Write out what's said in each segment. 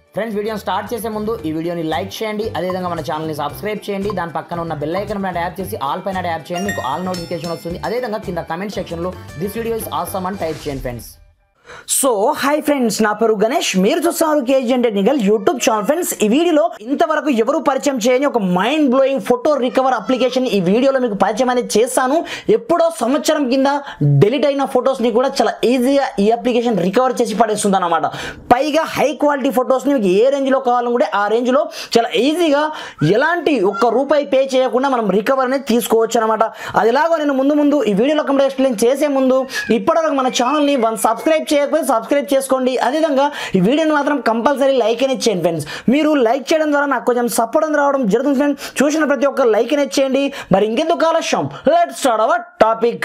friends వీడియోని start చేసే ముందు ఈ వీడియోని లైక్ చేయండి అదేవిధంగా మన ఛానల్ని సబ్స్క్రైబ్ చేయండి దాని పక్కన ఉన్న బెల్ ఐకన్ పైన ట్యాప్ చేసి ఆల్ పైన ట్యాప్ చేయండి మీకు ఆల్ నోటిఫికేషన్ వస్తుంది అదేవిధంగా కింద కమెంట్ సెక్షన్లో దిస్ వీడియో ఇస్ ఆసమ్ అని టైప్ చేయండి ఫ్రెండ్స్ సో హాయ్ ఫ్రెండ్స్ నా పేరు గణేష్ మీరు చూస్తున్నారు KG technical YouTube channel friends ఈ వీడియోలో ఇంతవరకు ఎవరు పరిచయం చేయని ఒక mind blowing photo recover application ఈ వీడియోలో మీకు పరిచయం అనేది చేస్తాను ఎప్పుడో సంవత్సరం కింద డెలిట్ అయిన ఫొటోస్ని కూడా చాలా ఈజీగా ఈ అప్లికేషన్ రికవర్ చేసి పడేస్తుంది అనమాట పైగా హై క్వాలిటీ ఫొటోస్ని మీకు ఏ రేంజ్లో కావాలనుకుంటే ఆ రేంజ్లో చాలా ఈజీగా ఎలాంటి ఒక్క రూపాయి పే చేయకుండా మనం రికవర్ అనేది తీసుకోవచ్చు అనమాట అది ఎలాగో నేను ముందు ముందు ఈ వీడియోలో కంప్లీట్ ఎక్స్ప్లెయిన్ చేసే ముందు ఇప్పటివరకు మన ఛానల్ని వన్ సబ్స్క్రైబ్ చేయకపోతే సబ్స్క్రైబ్ చేసుకోండి అదేవిధంగా ఈ వీడియోని మాత్రం కంపల్సరీ లైక్ అనేది చేయండి ఫ్రెండ్స్ మీరు లైక్ చేయడం ద్వారా నాకు కొంచెం సపోర్ట్ అనేది రావడం జరుగుతుంది ఫ్రెండ్స్ చూసిన ప్రతి ఒక్క లైక్ అనేది చేయండి మరి ఇంకెందుకు ఆలస్యం let start our topic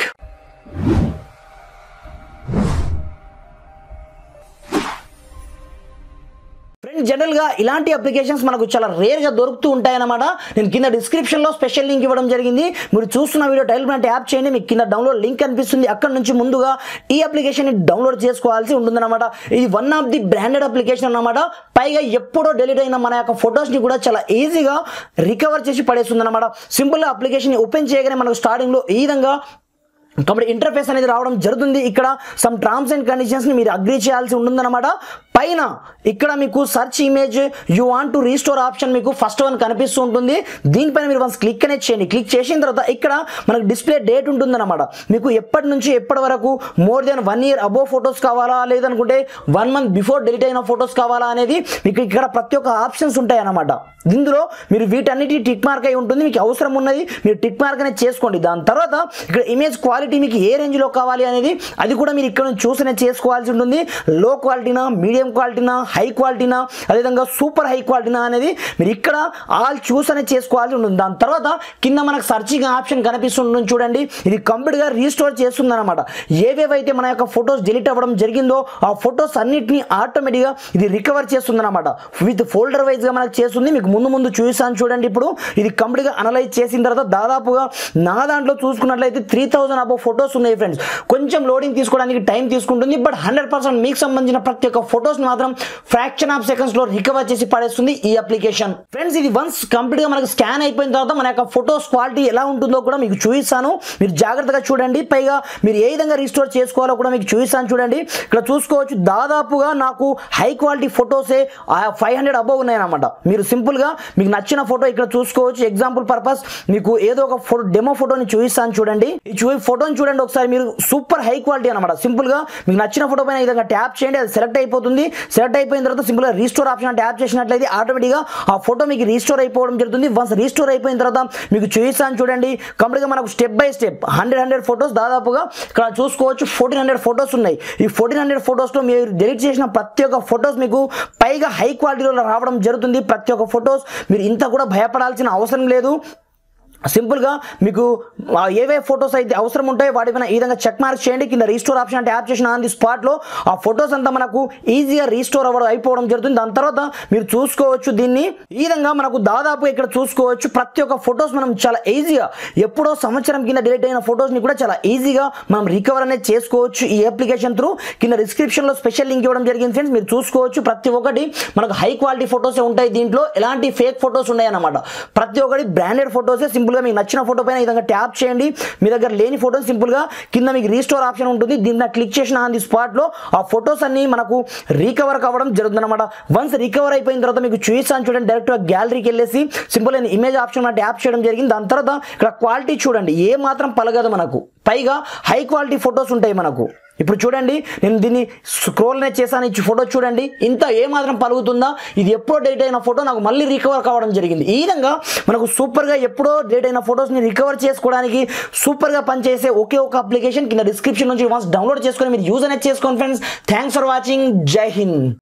friends జనరల్గా ఇలాంటి అప్లికేషన్స్ మనకు చాలా రేర్గా దొరుకుతూ ఉంటాయన్నమాట నేను కింద డిస్క్రిప్షన్లో స్పెషల్ లింక్ ఇవ్వడం జరిగింది మీరు చూస్తున్న వీడియో టైల్ అంటే యాప్ చేయండి మీకు కింద డౌన్లోడ్ లింక్ కనిపిస్తుంది అక్కడ నుంచి ముందుగా ఈ అప్లికేషన్ డౌన్లోడ్ చేసుకోవాల్సి ఉంటుందన్నమాట ఇది one of the branded application అన్నమాట పైగా ఎప్పుడో డెలిట్ అయిన మన యొక్క ఫొటోస్ని కూడా చాలా ఈజీగా రికవర్ చేసి పడేస్తుంది అనమాట సింపుల్గా అప్లికేషన్ ఓపెన్ చేయగానే మనకు స్టార్టింగ్లో ఈ విధంగా కాబట్టి ఇంటర్ఫేస్ అనేది రావడం జరుగుతుంది ఇక్కడ సమ్ టర్మ్స్ అండ్ కండిషన్స్ని మీరు అగ్రీ చేయాల్సి ఉంటుందన్నమాట పైన ఇక్కడ మీకు search image you want to restore option మీకు ఫస్ట్ వన్ కనిపిస్తూ ఉంటుంది దీనిపైన మీరు వన్స్ క్లిక్ అనేది చేయండి క్లిక్ చేసిన తర్వాత ఇక్కడ మనకు డిస్ప్లే డేట్ ఉంటుందన్నమాట మీకు ఎప్పటి నుంచి ఎప్పటి వరకు more than one year above photos కావాలా లేదనుకుంటే వన్ మంత్ బిఫోర్ డెలిట్ అయిన ఫొటోస్ కావాలా అనేది మీకు ఇక్కడ ప్రతి ఒక్క ఆప్షన్స్ ఉంటాయి అన్నమాట ఇందులో మీరు వీటన్నిటి టిక్ మార్క్ అయి ఉంటుంది మీకు అవసరం ఉన్నది మీరు టిక్ మార్క్ అనేది చేసుకోండి దాని తర్వాత ఇక్కడ ఇమేజ్ క్వాలిటీ మీకు ఏ రేంజ్లో కావాలి అనేది అది కూడా మీరు ఇక్కడ నుంచి చూసనే చేసుకోవాల్సి ఉంటుంది లో క్వాలిటీనా మీడియం క్వాలిటీనా హై క్వాలిటీనా అదేవిధంగా సూపర్ హై క్వాలిటీనా అనేది మీరు ఇక్కడ ఆల్ చూస్ అనేది చేసుకోవాల్సి ఉంటుంది దాని తర్వాత కింద మనకు సర్చింగ్ ఆప్షన్ కనిపిస్తుంది చూడండి ఇది కంప్లీట్గా రీస్టోర్ చేస్తుంది అనమాట ఏవేవైతే మన యొక్క ఫొటోస్ డిలీట్ అవ్వడం జరిగిందో ఆ ఫొటోస్ అన్నిటిని ఆటోమేటిక్గా ఇది రికవర్ చేస్తుంది అనమాట విత్ ఫోల్డర్ వైజ్గా మనకు చేస్తుంది మీకు ముందు ముందు చూసాను చూడండి ఇప్పుడు ఇది కంప్లీట్గా అనలైజ్ చేసిన తర్వాత దాదాపుగా నా దాంట్లో చూసుకున్నట్లయితే త్రీ థౌసండ్ అబౌ ఫొటోస్ ఉన్నాయి ఫ్రెండ్స్ కొంచెం లోడింగ్ తీసుకోవడానికి టైం తీసుకుంటుంది బట్ హండ్రెడ్ పర్సెంట్ మీకు సంబంధించిన ప్రతి ఒక్క ఫొటోస్ని మాత్రం ఫ్రాక్షన్ ఆఫ్ సెకండ్స్లో రికవర్ చేసి పడేస్తుంది ఈ అప్లికేషన్ ఫ్రెండ్స్ ఇది వన్స్ కంప్లీట్గా మనకు స్కాన్ అయిపోయిన తర్వాత మన యొక్క ఫొటోస్ క్వాలిటీ ఎలా ఉంటుందో కూడా మీకు చూపిస్తాను మీరు జాగ్రత్తగా చూడండి పైగా మీరు ఏ విధంగా రీస్టోర్ చేసుకోవాలో కూడా మీకు చూపిస్తాను చూడండి ఇక్కడ చూసుకోవచ్చు దాదాపుగా నాకు హై క్వాలిటీ ఫొటోసే ఫైవ్ హండ్రెడ్ అబౌవ్ ఉన్నాయన్నమాట మీరు సింపుల్గా మీకు నచ్చిన ఫోటో ఇక్కడ చూసుకోవచ్చు ఎగ్జాంపుల్ పర్పస్ మీకు ఏదో ఒక ఫోటో డెమో ఫోటోని చూపిస్తాను చూడండి ఈ చూ ఫోటోని చూడండి ఒకసారి మీరు సూపర్ హై క్వాలిటీ అనమాట సింపుల్గా మీకు నచ్చిన ఫోటో పైన ఈ విధంగా ట్యాప్ చేయండి అది సెలెక్ట్ అయిపోతుంది సెలెక్ట్ అయిపోయిన తర్వాత సింపుల్గా రీస్టోర్ ఆప్షన్ ట్యాప్ చేసినట్లయితే ఆటోమేటిక్గా ఆ ఫోటో మీకు రీస్టోర్ అయిపోవడం జరుగుతుంది వన్స్ రీస్టోర్ అయిపోయిన తర్వాత మీకు చూపిస్తాను చూడండి కంప్లీట్గా మనకు step by step hundred hundred photos దాదాపుగా ఇక్కడ చూసుకోవచ్చు ఫోర్టీన్ హండ్రెడ్ ఫొటోస్ ఉన్నాయి ఈ ఫోర్టీన్ హండ్రెడ్ ఫొటోస్లో మీరు డెలిట్ చేసిన ప్రతి ఒక్క ఫొటోస్ మీకు పైగా హై క్వాలిటీలో రావడం జరుగుతుంది ప్రతి ఒక్క ఫొటోస్ మీరు ఇంత కూడా భయపడాల్సిన అవసరం లేదు సింపుల్గా మీకు ఆ ఏవే ఫొటోస్ అయితే అవసరం ఉంటాయో వాటి పైన ఈ విధంగా చెక్ మార్క్ చేయండి కింద రీస్టోర్ ఆప్షన్ అంటే యాప్ చేసిన ఆన్ ది స్పాట్లో ఆ ఫొటోస్ అంతా మనకు ఈజీగా రీస్టోర్ అవ్వడం అయిపోవడం జరుగుతుంది దాని తర్వాత మీరు చూసుకోవచ్చు దీన్ని ఈ విధంగా మనకు దాదాపు ఇక్కడ చూసుకోవచ్చు ప్రతి ఒక్క ఫొటోస్ మనం చాలా ఈజీగా ఎప్పుడో సంవత్సరం కింద డిలీట్ అయిన ఫొటోస్ని కూడా చాలా ఈజీగా మనం రికవర్ అనేది చేసుకోవచ్చు ఈ అప్లికేషన్ త్రూ కింద డిస్క్రిప్షన్లో స్పెషల్ లింక్ ఇవ్వడం జరిగింది ఫ్రెండ్స్ మీరు చూసుకోవచ్చు ప్రతి ఒక్కటి మనకు హై క్వాలిటీ ఫొటోసే ఉంటాయి దీంట్లో ఎలాంటి ఫేక్ ఫొటోస్ ఉన్నాయన్నమాట ప్రతి ఒక్కటి బ్రాండెడ్ ఫొటోసే సింపుల్గా మీకు నచ్చిన ఫోటో పైన ఈ విధంగా ట్యాప్ చేయండి మీ దగ్గర లేని ఫోటో సింపుల్గా కింద మీకు రీస్టోర్ ఆప్షన్ ఉంటుంది దీన్ని క్లిక్ చేసిన ఆన్ ది స్పాట్లో ఆ ఫొటోస్ అన్ని మనకు రీకవర్ కావడం జరుగుతుంది అనమాట వన్స్ రికవర్ అయిపోయిన తర్వాత మీకు చూపిస్తాను చూడండి డైరెక్ట్గా గ్యాలరీకి వెళ్ళేసి సింపుల్ అయిన ఇమేజ్ ఆప్షన్ ట్యాప్ చేయడం జరిగింది దాని తర్వాత ఇక్కడ క్వాలిటీ చూడండి ఏ మాత్రం పలగదు మనకు పైగా హై క్వాలిటీ ఫొటోస్ ఉంటాయి మనకు ఇప్పుడు చూడంండి నేను దీన్ని స్క్రోల్ అనేది చేశాను ఇచ్చి ఫోటో చూడండి ఇంత ఏమాత్రం పలుకుతుందా ఇది ఎప్పుడో డేట్ అయిన ఫోటో నాకు మళ్ళీ రికవర్ కావడం జరిగింది ఈ విధంగా మనకు సూపర్గా ఎప్పుడో డేట్ అయిన ఫొటోస్ని రికవర్ చేసుకోవడానికి సూపర్గా పనిచేసే ఒకే ఒక అప్లికేషన్ కింద డిస్క్రిప్షన్ నుంచి వన్స్ డౌన్లోడ్ చేసుకొని మీరు యూజ్ అనేది చేసుకోండి ఫ్రెండ్స్ థ్యాంక్స్ ఫర్ వాచింగ్ జై హింద్